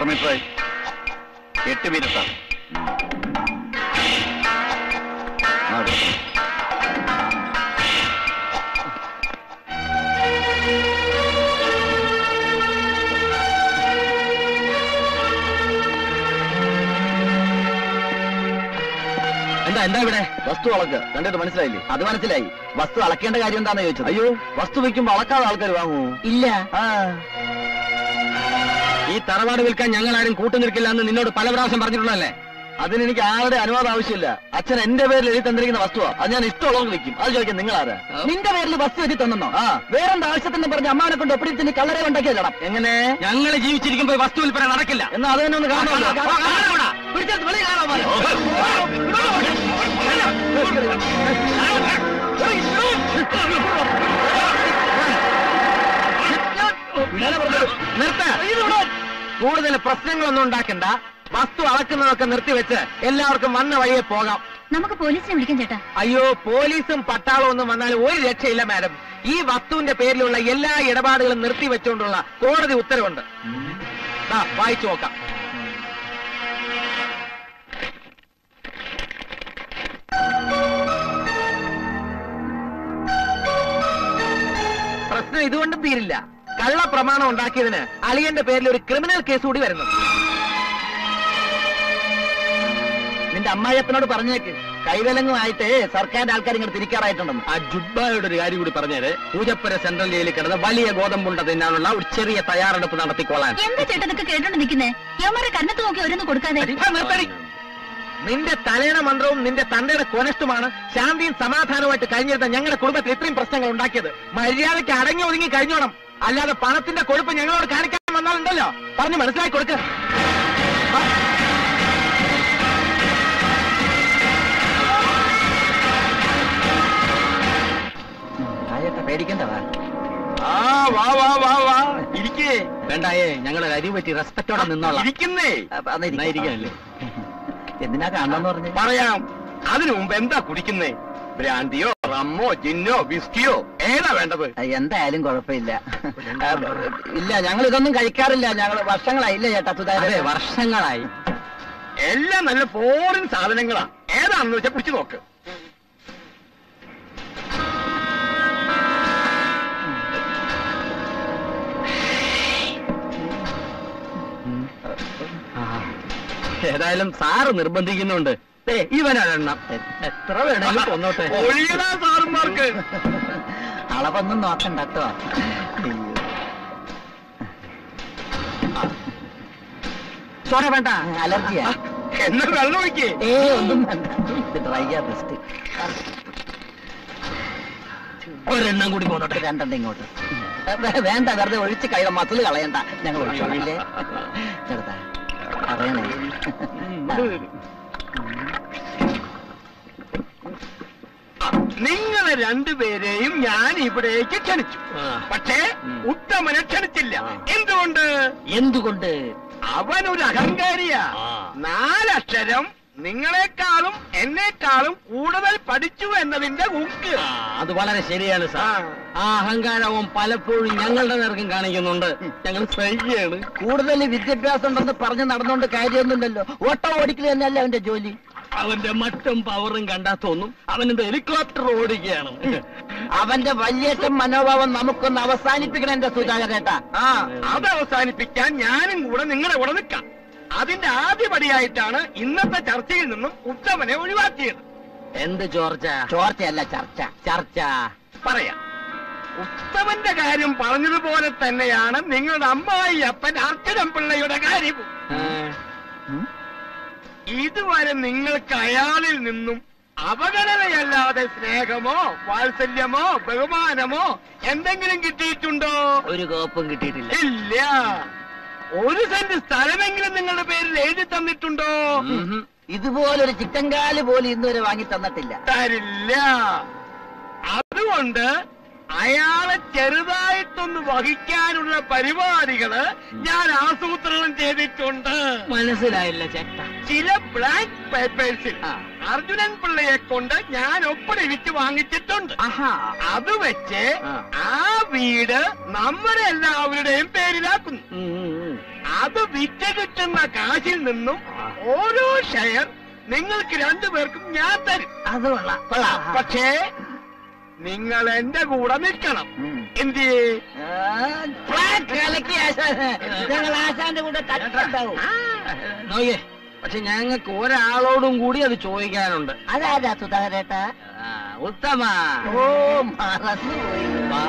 Metre എട്ട് metre എന്താ എന്താ ഇവിടെ വസ്തു അളക്ക് കണ്ടിട്ട് മനസ്സിലായില്ലേ അത് മനസ്സിലായി വസ്തു അളക്കേണ്ട കാര്യം എന്താന്ന് ചോദിച്ചത് അയ്യോ വസ്തു വെക്കുമ്പോ അളക്കാതെ ആൾക്കാർ വാങ്ങൂ ഇല്ല ആ ഈ തറവാട് വിൽക്കാൻ ഞങ്ങൾ ആരും കൂട്ടുനിൽക്കില്ല എന്ന് നിന്നോട് പല പ്രാവശ്യം പറഞ്ഞിട്ടുള്ളതല്ലേ അതിന് എനിക്ക് ആരുടെ അനുവാദം ആവശ്യമില്ല അച്ഛൻ എന്റെ പേരിൽ എഴുതി തന്നിരിക്കുന്ന വസ്തുവാ അത് ഞാൻ ഇഷ്ടമുള്ളത് വെക്കും അത് ചോദിക്കാൻ നിങ്ങൾ ആരാ നിന്റെ പേരിൽ ബസ് എഴുതി തന്നോ ആ വേറെന്താ ആവശ്യത്തിന് പറഞ്ഞ അമ്മാനെ കൊണ്ട് ഒപ്പിടി തന്നെ കള്ളരെ ഉണ്ടാക്കിയല്ലടാ എങ്ങനെ ഞങ്ങൾ ജീവിച്ചിരിക്കുമ്പോൾ വസ്തു വിൽപ്പന നടക്കില്ല എന്നാ അത് തന്നെ ഒന്ന് കാണാമല്ലോ പിടിച്ചെടുത്ത് വെളിയിൽ കാണാൻ പോലെ. നിർത്ത കൂടുതൽ പ്രശ്നങ്ങളൊന്നും ഉണ്ടാക്കണ്ട വസ്തു അളക്കുന്നതൊക്കെ നിർത്തിവെച്ച് എല്ലാവർക്കും വന്ന വഴിയെ പോകാം നമുക്ക് പോലീസിനെ വിളിക്കാം ചേട്ടാ അയ്യോ പോലീസും പട്ടാളവും ഒന്നും വന്നാൽ ഒരു രക്ഷയില്ല മാഡം ഈ വസ്തുവിന്റെ പേരിലുള്ള എല്ലാ ഇടപാടുകളും നിർത്തിവെച്ചുകൊണ്ടുള്ള കോടതി ഉത്തരവുണ്ട് ദാ, വായിച്ചു നോക്കാം പ്രശ്നം ഇതുകൊണ്ടും തീരില്ല കള്ള പ്രമാണം ഉണ്ടാക്കിയതിന് അളിയന്റെ പേരിൽ ഒരു ക്രിമിനൽ കേസ് കൂടി വരുന്നു നിന്റെ അമ്മായിയപ്പനോട് പറഞ്ഞേക്ക് കൈവലങ്ങുമായിട്ട് സർക്കാരിന്റെ ആൾക്കാർ ഇങ്ങോട്ട് തിരിക്കാറായിട്ടുണ്ടെന്ന് ആ ജുബ്ബായുടെ ഒരു കാര്യം കൂടി പറഞ്ഞത് പൂജപ്പുര സെൻട്രൽ ജയിലിൽ കിടന്ന് വലിയ ഗോതമ്പുണ്ട തിന്നാനുള്ള ഒരു ചെറിയ തയ്യാറെടുപ്പ് നടത്തിക്കൊള്ളാൻ എന്താ ചേട്ടാ ഇതൊക്കെ കേട്ടോണ്ട് നിൽക്കുന്നേ യവന്മാരെ കന്നത്ത് നോക്കി ഓരോന്ന് കൊടുക്കാതെ ആ, നിർത്തടി. നിന്റെ തലേണ മന്ത്രവും നിന്റെ തന്തയുടെ കൊനഷ്ടുമാണ് ശാന്തിയും സമാധാനവുമായിട്ട് കഴിഞ്ഞിരുന്ന ഞങ്ങളുടെ കുടുംബത്തിൽ ഇത്രയും പ്രശ്നങ്ങൾ ഉണ്ടാക്കിയത് മര്യാദയ്ക്ക് അടങ്ങി ഒതുങ്ങി കഴിഞ്ഞോണം അല്ലാതെ പണത്തിന്റെ കൊഴുപ്പ് ഞങ്ങളോട് കാണിക്കാൻ വന്നാലുണ്ടല്ലോ പറഞ്ഞു മനസ്സിലാക്കി കൊടുക്ക ആയേട്ടാ പേടിക്കണ്ടവാ ആ വാ വാ വാ വാ ഇരിക്കേ വേണ്ടായേ ഞങ്ങളെ അരി പറ്റി റെസ്പെക്റ്റോടെ നിന്നോളാം ഇരിക്കുന്നേ എന്നാ ഇരിക്കാനല്ലേ എന്തിനാ കാണണമെന്ന് പറഞ്ഞു പറയാം അതിനു മുമ്പ് എന്താ കുടിക്കുന്നേ ബ്രാൻഡിയോ റമ്മോ ജിന്നോ വിസ്കിയോ ഏതാ വേണ്ടത് എന്തായാലും കുഴപ്പമില്ല ആ, ഇല്ല ഞങ്ങൾ ഇതൊന്നും കഴിക്കാറില്ല ഞങ്ങൾ വർഷങ്ങളായില്ല ചേട്ടാ അതെ സുധാകരൻ വർഷങ്ങളായി എല്ലാം നല്ല ഫോറിൻ സാധനങ്ങളാ ഏതാണെന്ന് വെച്ചാ പിടിച്ചു നോക്ക് ഏതായാലും സാറ് നിർബന്ധിക്കുന്നുണ്ട് ദേ, ഇവനൊരെണ്ണം എത്ര വേണേലും കൊന്നോട്ടെ ഒഴിയടാ സാറുമാർക്ക് അളവൊന്നും നോക്കണ്ട കേട്ടോ ചോര വേണ്ട അലർജിയാ എന്നാ വെള്ളം ഒഴിക്കേ ഏ ഒന്നും വേണ്ട ഇത് ഡ്രൈയാ ബെസ്റ്റ് ഒരെണ്ണം കൂടി കൊന്നോട്ടെ രണ്ടെണ്ണം ഇങ്ങോട്ട് വേ- വേണ്ട വെറുതെ ഒഴിച്ച് കഴിയ മസിൽ കളയണ്ട ഞങ്ങൾ ഒഴിച്ചോളില്ലേ ചെറുതാ അറിയണേ നിങ്ങളെ രണ്ടുപേരെയും ഞാൻ ഇവിടേക്ക് ക്ഷണിച്ചു ആ. പക്ഷേ ഉം. ഉത്തമനെ ക്ഷണിച്ചില്ല ആ. എന്തുകൊണ്ട് എന്തുകൊണ്ട് അവനൊരു അഹങ്കാരിയാ ആ. നാലക്ഷരം നിങ്ങളെക്കാളും എന്നെക്കാളും കൂടുതൽ പഠിച്ചു എന്നതിന്റെ ഉക്ക് ആ, അത് വളരെ ശരിയാണ് സാർ ആ അഹങ്കാരവും പലപ്പോഴും ഞങ്ങളുടെ നേർക്കും കാണിക്കുന്നുണ്ട് ഞങ്ങൾ സഹിക്കുകയാണ് കൂടുതൽ വിദ്യാഭ്യാസം ഉണ്ടെന്ന് പറഞ്ഞ് നടന്നുകൊണ്ട് കാര്യമൊന്നുമില്ലല്ലോ ഓട്ടോ ഓടിക്കൽ തന്നെയല്ലേ അവന്റെ ജോലി അവന്റെ മട്ടും പവറും കണ്ടാ തോന്നും അവനെന്ത് ഹെലികോപ്റ്റർ ഓടിക്കുകയാണ് അവന്റെ വലിയേറ്റം മനോഭാവം നമുക്കൊന്ന് അവസാനിപ്പിക്കണം എന്റെ സുധാകരേട്ടാ ആ അത് അവസാനിപ്പിക്കാൻ ഞാനും കൂടെ നിങ്ങളുടെ കൂടെ നിൽക്കാം അതിന്റെ ആദ്യപടിയായിട്ടാണ് ഇന്നത്തെ ചർച്ചയിൽ നിന്നും ഉത്തമനെ ഒഴിവാക്കിയത് എന്ത് ചോർച്ച ചോർച്ചയല്ല ചർച്ച ചർച്ച പറയാം ഉത്തമന്റെ കാര്യം പറഞ്ഞതുപോലെ തന്നെയാണ് നിങ്ങളുടെ അമ്മായി അപ്പൻ അർച്ചനം പിള്ളയുടെ കാര്യവും ആ, ഇതുവരെ നിങ്ങൾക്ക് അയാളിൽ നിന്നും അവഗണനയല്ലാതെ സ്നേഹമോ വാത്സല്യമോ ബഹുമാനമോ എന്തെങ്കിലും കിട്ടിയിട്ടുണ്ടോ ഒരു കോപ്പും കിട്ടിയിട്ടില്ല ഇല്ല ഒരു സെന്റ് സ്ഥലമെങ്കിലും നിങ്ങളുടെ പേരിൽ എഴുതി തന്നിട്ടുണ്ടോ ഉം. ഇതുപോലൊരു ചിക്കൻ കാല് പോലും ഇന്നുവരെ വാങ്ങി തന്നിട്ടില്ല തരില്ല അതുകൊണ്ട് അയാളെ ചെറുതായിട്ടൊന്ന് വഹിക്കാനുള്ള പരിപാടികള് ഞാൻ ആസൂത്രണം ചെയ്തിട്ടുണ്ട് മനസ്സിലായില്ല ചേട്ട ചില ബ്ലാങ്ക് പേപ്പേഴ്സിൽ ആ. അർജുനൻ പിള്ളയെ കൊണ്ട് ഞാൻ ഒപ്പിടിവിച്ച് വാങ്ങിച്ചിട്ടുണ്ട് ആഹാ അത് വെച്ച് ആ. ആ വീട് നമ്മുടെ എല്ലാവരുടെയും പേരിലാക്കുന്നു ഉം, ഉം, ഉം. അത് വിറ്റ് കിട്ടുന്ന കാശിൽ നിന്നും ഓരോ ഷെയർ നിങ്ങൾക്ക് രണ്ടുപേർക്കും ഞാൻ തരും അത് കൊള്ളാം കൊള്ളാം പക്ഷേ നിങ്ങൾ എന്റെ കൂടെ നിൽക്കണം ഉം. എന്തിയേ ആ, ഫ്ലാറ്റ് കലക്കി ആശാന്. ഞങ്ങൾ ആശാന്റെ കൂടെ തട്ടുണ്ടാവും നോയേ പക്ഷെ ഞങ്ങൾക്ക് ഒരാളോടും കൂടി അത് ചോദിക്കാനുണ്ട് അതാരാ സുധാകരേട്ടാ ആ, ഉത്തമ ഓ മറന്നുപോയി വാ.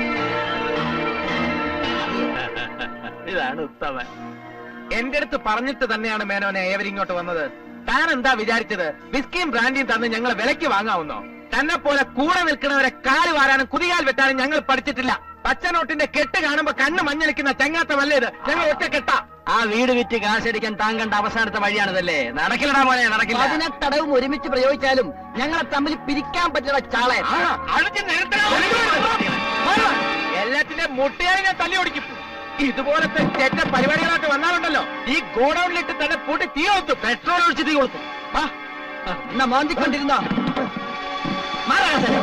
ഇതാണ് ഉത്തമൻ എന്റെ അടുത്ത് പറഞ്ഞിട്ട് തന്നെയാണ് മേനോനെ ഏവരിങ്ങോട്ട് വന്നത് താൻ എന്താ വിചാരിച്ചത് വിസ്കിയും ബ്രാൻഡിയും തന്ന് ഞങ്ങളെ വിലയ്ക്ക് വാങ്ങാവുന്നോ തന്നെ പോലെ കൂടെ നിൽക്കുന്നവരെ കാല് വാരാനും കുതികാൽ വെട്ടാനും ഞങ്ങൾ പഠിച്ചിട്ടില്ല പച്ചനോട്ടിന്റെ കെട്ട് കാണുമ്പോ കണ്ണ് മഞ്ഞളിക്കുന്ന ചങ്ങാത്തമല്ലേ ഇത് ഞങ്ങൾ ഒറ്റ കെട്ടാ ആ വീട് വിറ്റ് കാശടിക്കാൻ താൻ കണ്ട അവസാനത്തെ വഴിയാണിതല്ലേ നടക്കില്ലടാ മോനെ നടക്കില്ല പതിനെട്ടടവും ഒരുമിച്ച് പ്രയോഗിച്ചാലും ഞങ്ങളെ തമ്മിൽ പിരിക്കാൻ പറ്റുന്ന ചാളെ അടിച്ച് നിരത്തണം എല്ലാത്തിന്റെ മുട്ടയായി ഞാൻ തല്ലി ഓടിക്കും ഇതുപോലത്തെ ചെറ്റ പരിപാടികളായിട്ട് വന്നാലുണ്ടല്ലോ ഈ ഗോഡൌണിലിട്ട് തന്നെ പൂട്ടി തീ കൊളുത്തു പെട്രോൾ ഒഴിച്ച് തീ കൊളുത്തും വാ. എന്നാ മാന്തിക്കൊണ്ടിരുന്നോ മാറാ ആശാനെ.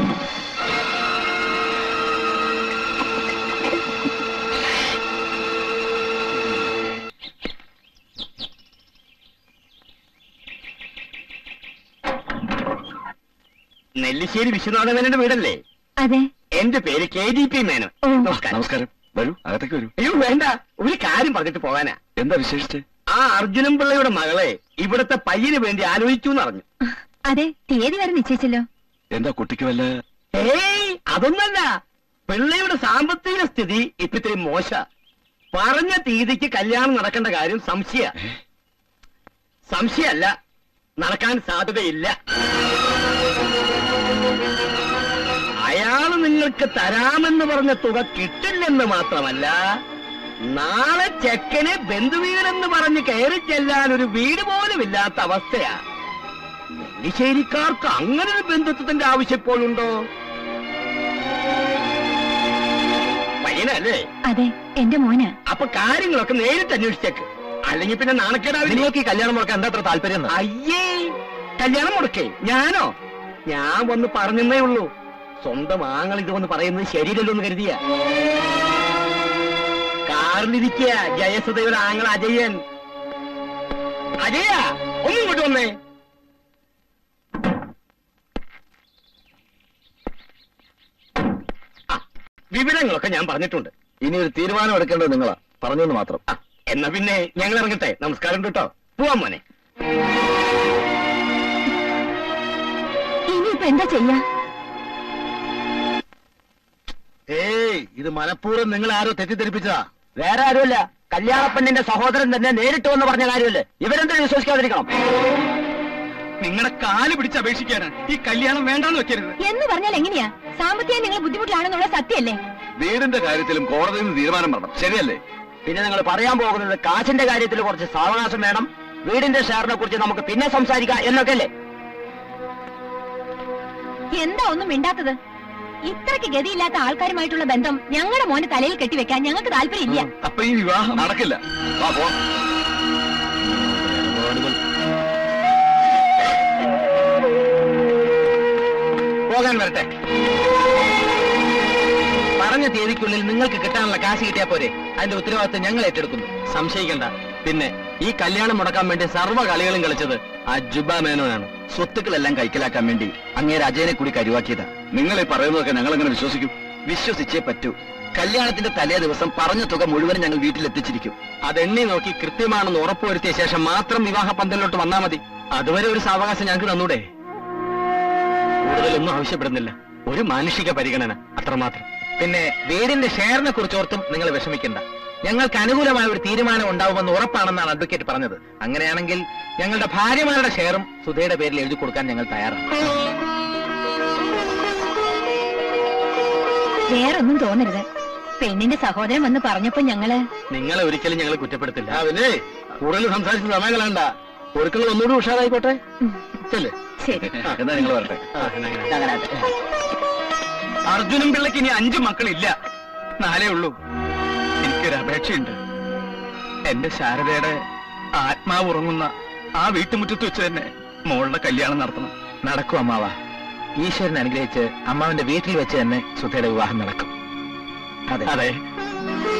നെല്ലിശ്ശേരി വിശ്വനാഥമേനന്റെ വീടല്ലേ അതെ എന്റെ പേര് കെ ജി പി മേനോൻ ഓ. നമസ്കാരം നമസ്കാരം വരൂ അകത്തേക്ക് വരൂ അയ്യോ വേണ്ട ഒരു കാര്യം പറഞ്ഞിട്ട് പോകാനാ എന്താ വിശേഷിച്ച് ആ അർജുനൻ പിള്ളയുടെ മകളെ ഇവിടത്തെ പയ്യന് വേണ്ടി ആലോചിച്ചു എന്നറിഞ്ഞു അതെ തീയതി വരെ നിശ്ചയിച്ചല്ലോ എന്താ കുട്ടിക്ക് വല്ല ഏയ് അതൊന്നല്ല പിള്ളയുടെ സാമ്പത്തിക സ്ഥിതി ഇപ്പൊ ഇത്തിരി മോശ പറഞ്ഞ തീയതിക്ക് കല്യാണം നടക്കേണ്ട കാര്യം സംശയ സംശയല്ല നടക്കാൻ സാധ്യതയില്ല അയാള് നിങ്ങൾക്ക് തരാമെന്ന് പറഞ്ഞ തുക കിട്ടില്ലെന്ന് മാത്രമല്ല നാളെ ചെക്കന് ബന്ധുവീടെന്ന് പറഞ്ഞ് കയറി ചെല്ലാൻ ഒരു വീട് പോലും ഇല്ലാത്ത അവസ്ഥയാ നെല്ലിശ്ശേരിക്കാർക്ക് അങ്ങനെ ഒരു ബന്ധുത്വത്തിന്റെ ആവശ്യം ഇപ്പോഴുണ്ടോ പയ്യനല്ലേ അതെ എന്റെ മോന് അപ്പൊ കാര്യങ്ങളൊക്കെ നേരിട്ട് അന്വേഷിച്ചേക്ക് അല്ലെങ്കിൽ പിന്നെ നാണക്കേടാവില്ല നിങ്ങൾക്ക് ഈ കല്യാണം മുടക്കാൻ എന്താ അത്ര താല്പര്യം എന്ന്? അയ്യേ കല്യാണം മുടക്കേ ഞാനോ ഞാൻ വന്ന് പറഞ്ഞെന്നേ ഉള്ളൂ സ്വന്തം ആങ്ങൾ ഇത് വന്ന് പറയുന്നത് ശരിയല്ലല്ലോ എന്ന് കരുതിയ കാറിലിരിക്കുക ജയസുധയുടെ ആങ്ങൾ അജയൻ അജയ ഒന്നും ഇങ്ങോട്ട് വന്നേ ആ, വിവരങ്ങളൊക്കെ ഞാൻ പറഞ്ഞിട്ടുണ്ട് ഇനി ഒരു തീരുമാനം എടുക്കേണ്ടത് നിങ്ങളാ പറഞ്ഞെന്ന് മാത്രം ആ, എന്നാ പിന്നെ ഞങ്ങൾ ഇറങ്ങട്ടെ നമസ്കാരം കേട്ടോ പോവാൻ മോനെ ഇനിയിപ്പൊ എന്താ ചെയ്യാ ഏയ് ഇത് മനഃപൂർവ്വം നിങ്ങൾ ആരോ തെറ്റിദ്ധരിപ്പിച്ചതാ വേറെ ആരുമല്ല കല്യാണപ്പെണ്ണിന്റെ സഹോദരൻ തന്നെ നേരിട്ട് വന്ന് പറഞ്ഞ കാര്യമല്ലേ ഇവരെന്താ വിശ്വസിക്കാതിരിക്കണം നിങ്ങളുടെ കാല് പിടിച്ച് അപേക്ഷിക്കാനാണ് ഈ കല്യാണം വേണ്ടാന്ന് വെക്കരുത് എന്ന് പറഞ്ഞാൽ എങ്ങനെയാ സാമ്പത്തികം നിങ്ങൾ ബുദ്ധിമുട്ടിലാണെന്നുള്ള സത്യമല്ലേ വീടിന്റെ കാര്യത്തിലും കോടതിയിൽ നിന്ന് തീരുമാനം വരണം ശരിയല്ലേ പിന്നെ നിങ്ങൾ പറയാൻ പോകുന്നത് കാശിന്റെ കാര്യത്തിൽ കുറച്ച് സാവകാശം വേണം വീടിന്റെ ഷെയറിനെ കുറിച്ച് നമുക്ക് പിന്നെ സംസാരിക്കാം എന്നൊക്കെ അല്ലേ എന്താ ഒന്നും മിണ്ടാത്തത് ഇത്രയ്ക്ക് ഗതിയില്ലാത്ത ആൾക്കാരുമായിട്ടുള്ള ബന്ധം ഞങ്ങളുടെ മോന് തലയിൽ കെട്ടിവെക്കാൻ ഞങ്ങൾക്ക് താല്പര്യമില്ല അപ്പൊ ഈ വിവാഹം നടക്കില്ല വാ പോ പോകാൻ വരട്ടെ പറഞ്ഞ തീയതിക്കുള്ളിൽ നിങ്ങൾക്ക് കിട്ടാനുള്ള കാശ് കിട്ടിയാ പോരെ അതിന്റെ ഉത്തരവാദിത്വം ഞങ്ങൾ ഏറ്റെടുക്കുന്നു സംശയിക്കണ്ട പിന്നെ ഈ കല്യാണം മുടക്കാൻ വേണ്ടി സർവ്വ കളികളും കളിച്ചത് ആ ജുബ മേനോനാണ് സ്വത്തുക്കളെല്ലാം കൈക്കലാക്കാൻ വേണ്ടി അങ്ങേര് അജയനെ കൂടി കരുവാക്കിയതാ നിങ്ങൾ ഈ പറയുന്നതൊക്കെ ഞങ്ങൾ എങ്ങനെ വിശ്വസിക്കും വിശ്വസിച്ചേ പറ്റൂ കല്യാണത്തിന്റെ തലേ ദിവസം പറഞ്ഞ തുക മുഴുവൻ ഞങ്ങൾ വീട്ടിലെത്തിച്ചിരിക്കും അതെണ്ണി നോക്കി കൃത്യമാണെന്ന് ഉറപ്പുവരുത്തിയ ശേഷം മാത്രം വിവാഹ പന്തലിലോട്ട് വന്നാ മതി അതുവരെ ഒരു സാവകാശം ഞങ്ങൾക്ക് തന്നൂടെ കൂടുതലൊന്നും ആവശ്യപ്പെടുന്നില്ല ഒരു മാനുഷിക പരിഗണന അത്രമാത്രം പിന്നെ വീടിന്റെ ഷെയറിനെ കുറിച്ച് ഓർത്തും നിങ്ങൾ വിഷമിക്കണ്ട ഞങ്ങൾക്ക് അനുകൂലമായ ഒരു തീരുമാനം ഉണ്ടാവുമെന്ന് ഉറപ്പാണെന്നാണ് അഡ്വക്കേറ്റ് പറഞ്ഞത് അങ്ങനെയാണെങ്കിൽ ഞങ്ങളുടെ ഭാര്യമാരുടെ ഷെയറും സുധയുടെ പേരിൽ എഴുതി കൊടുക്കാൻ ഞങ്ങൾ തയ്യാറാണ് വേറൊന്നും തോന്നരുത് പെണ്ണിന്റെ സഹോദരൻ വന്ന് പറഞ്ഞപ്പോ ഞങ്ങള് നിങ്ങളെ ഒരിക്കലും ഞങ്ങൾ കുറ്റപ്പെടുത്തില്ല പിന്നെ കൂടുതൽ സംസാരിച്ച സമയം കളയണ്ട ഒരുക്കൾ ഒന്നുകൂടി ഉഷാറായിക്കോട്ടെ ഉം, ചെല്ലേ ശരി എന്നാ നിങ്ങൾ വരട്ടെ ആ, എന്നാ അങ്ങനെ. ഞങ്ങളത് അർജുനൻ പിള്ളയ്ക്ക് ഇനി അഞ്ചു മക്കളില്ല നാലേ ഉള്ളൂ എനിക്കൊരു അപേക്ഷയുണ്ട് എന്റെ ശാരദയുടെ ആത്മാവ് ഉറങ്ങുന്ന ആ വീട്ടുമുറ്റത്ത് വെച്ച് തന്നെ മോളുടെ കല്യാണം നടത്തണം നടക്കും അമ്മാവ ഈശ്വരൻ അനുഗ്രഹിച്ച് അമ്മാവന്റെ വീട്ടിൽ വെച്ച് തന്നെ സുധയുടെ വിവാഹം നടക്കും അതെ അതെ